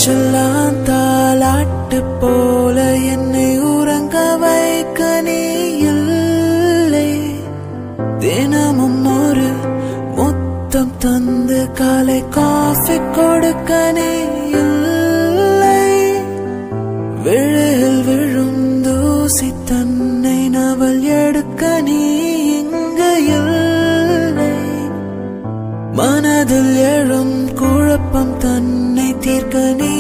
மூச்செல்லாம் தாலாட்டு போல என்னை உறங்க வைக்க நீ இல்லை தினமும் ஒரு முத்தம் தந்து காலை காஃபி கொடுக்க நீ இல்லை விழில் விழும் தூசி தன்னை நவல் எடுக்க நீ இங்கு இல்லை மனதில் எழும் குழப்பம் தன்னை தீர்க்க நீ